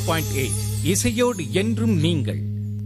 point eight இசையோடு என்றும் நீங்கள்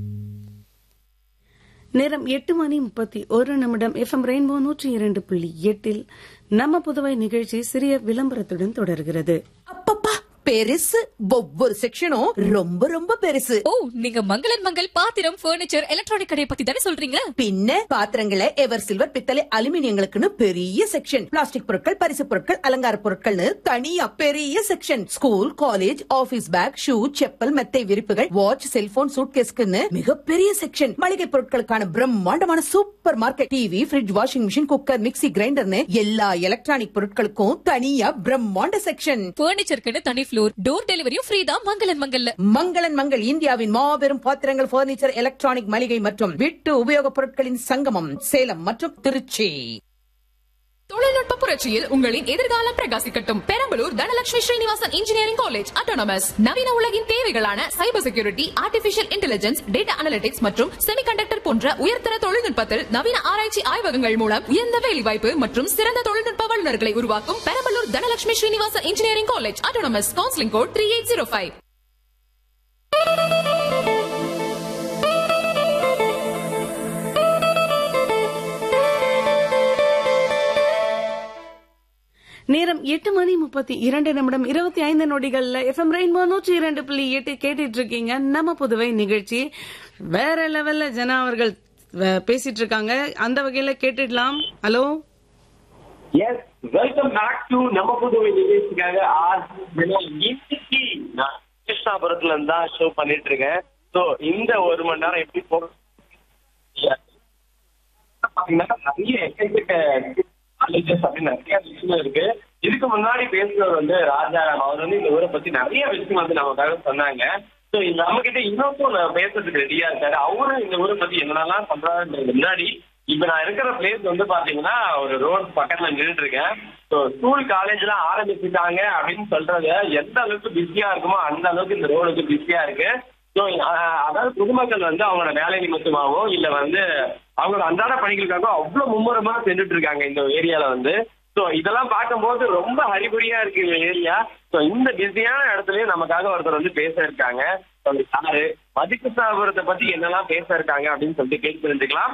நேரம் எட்டு மணி முப்பத்தி ஒரு நிமிடம் எஃப்எம் ரெயின்போ நூற்றி இரண்டு புள்ளி எட்டில் நம்ம புதுவை நிகழ்ச்சி சிறிய விளம்பரத்துடன் தொடர்கிறது அப்பப்பா பெருசு ஒவ்வொரு செக்ஷனும் ரொம்ப ரொம்ப பெருசு ஓ நீங்க மங்களன் மங்கள் பாத்திரம் பர்னிச்சர் எலக்ட்ரானிக் கடையை பத்தி தானே சொல்றீங்க பின்ன பாத்திரங்களை எவர் சில்வர் பித்தளை அலுமினியங்களுக்குன்னு பெரிய செக்ஷன் பிளாஸ்டிக் பொருட்கள் பரிசு பொருட்கள் அலங்கார பொருட்கள்னு தனியா பெரிய section school college office bag shoe chappal மெத்தை விரிப்புகள் வாட்ச் செல்போன் சூட்கேஸ்க்குன்னு மிகப்பெரிய செக்ஷன் மளிகை பொருட்களுக்கான பிரம்மாண்டமான supermarket TV fridge washing machine cooker mixie கிரைண்டர்னு எல்லா எலக்ட்ரானிக் பொருட்களுக்கும் தனியா பிரம்மாண்ட செக்ஷன் பர்னிச்சருக்குன்னு தனி ஃப்ளோர் டோர் டெலிவரியும் ஃப்ரீ தான் மங்களன் மங்கல்ல மங்களன் மங்கள் இந்தியாவின் மாபெரும் பாத்திரங்கள் பர்னிச்சர் எலக்ட்ரானிக் மளிகை மற்றும் வீட்டு உபயோகப் பொருட்களின் சங்கமம் சேலம் மற்றும் திருச்சி தொழில்நுட்ப புரட்சியில் உங்களின் எதிர்காலம் பிரகாசிக்கட்டும் Perambalur Dhanalakshmi Srinivasan engineering college autonomous நவீன உலகின் தேவைகளான cyber security artificial intelligence data analytics மற்றும் செமிகண்டக்டர் போன்ற உயர்தர தொழில்நுட்பத்தில் நவீன ஆராய்ச்சி ஆய்வகங்கள் மூலம் உயர்ந்த வேலைவாய்ப்பு மற்றும் சிறந்த தொழில்நுட்ப வல்லுநர்களை உருவாக்கும் Perambalur Dhanalakshmi Srinivasan engineering college autonomous counselling code three eight zero five நேரம் எட்டு மணி முப்பத்தி இரண்டு நிமிடம் இருபத்தி ஐந்து நொடிகள்ல எஃப்எம் ரெயின்போ நூற்றி இரண்டு புள்ளி எட்டு கேட்டுட்டு இருக்கீங்க நம்ம புதுவை நிகழ்ச்சி வேற லெவல்ல ஜனா அவர்கள் அஹ், பேசிட்டு இருக்காங்க அந்த வகையில கேட்டுடலாம் hello yes welcome back to நம்ம புதுவை நிகழ்ச்சிக்காக ஆர் இன்னைக்கு நான் கிருஷ்ணாபுரத்துல இருந்து தான் ஷோ பண்ணிட்டு இருக்கேன் ஸோ இந்த ஒரு மணி நேரம் எப்படி போகும் பாத்தீங்கன்னா நிறைய எக்கச்சக்க colleges அப்படின்னு நிறைய விஷயம் இருக்கு இதுக்கு முன்னாடி பேசுனவர் வந்து ராஜாராம் அவர் வந்து இந்த ஊரை பத்தி நிறைய விஷயம் வந்து நமக்காக சொன்னாங்க ஸோ நம்ம கிட்ட இன்னொருத்தரும் நான் பேசுறதுக்கு ரெடியா இருக்காரு அவரும் இந்த ஊரை பத்தி என்னென்னலாம் பண்றாருன்றது முன்னாடி இப்ப நான் இருக்கிற பிளேஸ் வந்து பாத்தீங்கன்னா ஒரு ரோட் பக்கத்துல நின்றுட்டு இருக்கேன் ஸோ ஸ்கூல் காலேஜ் எல்லாம் ஆரம்பிச்சுட்டாங்க அப்படின்னு சொல்றது எந்த அளவுக்கு பிஸியா இருக்குமோ அந்த அளவுக்கு இந்த ரோடு வந்து பிஸியா இருக்கு ஸோ அதாவது பொதுமக்கள் வந்து அவங்களோட வேலை நிமித்தமாவோ இல்ல வந்து அவங்களோட அன்றாட பணிகளுக்காக அவ்வளவு மும்முரமா சென்றுட்டு இருக்காங்க இந்த ஏரியால வந்து ஸோ இதெல்லாம் பார்க்கும்போது ரொம்ப ஹரிபரியா இருக்கு இந்த ஏரியா ஸோ இந்த பிஸியான இடத்துலயும் நமக்காக ஒருத்தர் வந்து பேச இருக்காங்க So, யாரு மதிப்பு சாபுரத்தை பத்தி என்னெல்லாம் பேச இருக்காங்க அப்படின்னு சொல்லிட்டு கேட்டு தெரிஞ்சுக்கலாம்